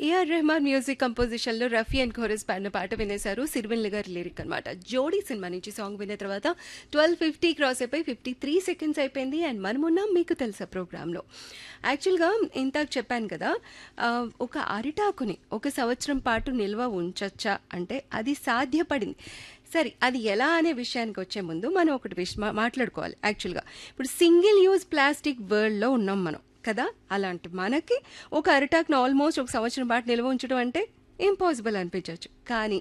AR Rahman music composition లో Rafi and chorus పాడిన పాట వినేశారు సిరివెల్ గారి లిరిక్ అనమాట జోడీ సినిమా నుంచి సాంగ్ విన్న తర్వాత ట్వెల్వ్ ఫిఫ్టీ క్రాస్ అయిపోయి ఫిఫ్టీ త్రీ సెకండ్స్ అయిపోయింది అండ్ మనమున్నాం మీకు తెలుసా ప్రోగ్రాంలో యాక్చువల్గా ఇంతాక చెప్పాను కదా ఆ, ఒక అరిటాకుని ఒక సంవత్సరం పాటు నిల్వ ఉంచొచ్చా అంటే అది సాధ్యపడింది సరే అది ఎలా అనే విషయానికి వచ్చే ముందు మనం ఒకటి విష మా- మాట్లాడుకోవాలి యాక్చువల్గా ఇప్పుడు సింగిల్ యూజ్ ప్లాస్టిక్ వరల్డ్లో ఉన్నాం మనం కదా అలాంటి మనకి ఒక అరిటాక్ను ఆల్మోస్ట్ ఒక సంవత్సరం పాటు నిల్వ ఉంచడం అంటే ఇంపాసిబుల్ అనిపించవచ్చు కానీ